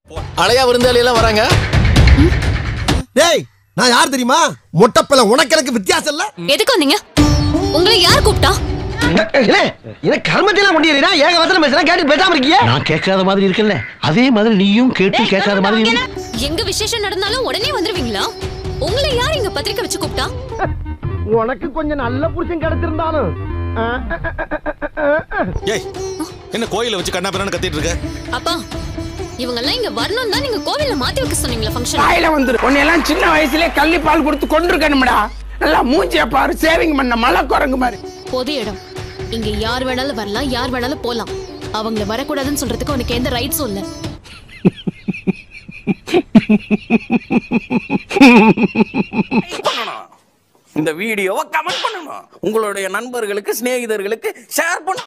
அலையா விருந்தாளி எல்லாம் வராங்க டேய் நான் யார் தெரியுமா மொட்டப்பிள்ள உனக்கு எனக்கு வித்தியாசம் இல்ல எதுக்கு வந்தீங்க உங்களை யார் கூப்பிட்டா என்ன கர்மத்தையெல்லாம் கொண்டிருக்கா ஏக வசனம் பேசுறேன் கேட்டு பேசாம இருக்கியே நான் கேட்காத மாதிரி இருக்கல அதே மாதிரி நீயும் கேட்டு கேட்காத மாதிரி இரு. எங்க விசேஷம் நடந்தாலும் உடனே வந்துருவீங்களா உங்களை யார் இங்க பத்திரிக்கை வச்சு கூப்பிட்டா உனக்கு கொஞ்சம் நல்ல புருஷன் கிடைச்சிருந்தாலும் ஏய் என்ன கோயில வச்சு கண்ணா பின்னான்னு கத்திட்டு இருக்க அப்பா இவங்க எல்லாம் இங்க வரணும் தான் நீங்க கோவில்ல மாத்தி வைக்க சொன்னீங்களா ஃபங்க்ஷன் வாயில வந்துரு உன்னையெல்லாம் சின்ன வயசுலயே கள்ளி பால் கொடுத்து கொண்டிருக்கணும்டா நல்லா மூஞ்சிய பாரு சேவிங் பண்ண மலை குரங்கு மாதிரி பொது இடம் இங்க யார் வேணாலும் வரலாம் யார் வேணாலும் போலாம் அவங்கள வரக்கூடாதுன்னு சொல்றதுக்கு உனக்கு எந்த ரைட்ஸும் இல்ல பண்ணணும் இந்த வீடியோவை கமெண்ட் பண்ணணும் உங்களுடைய நண்பர்களுக்கு சிநேகிதர்களுக்கு ஷேர் பண்ணணும்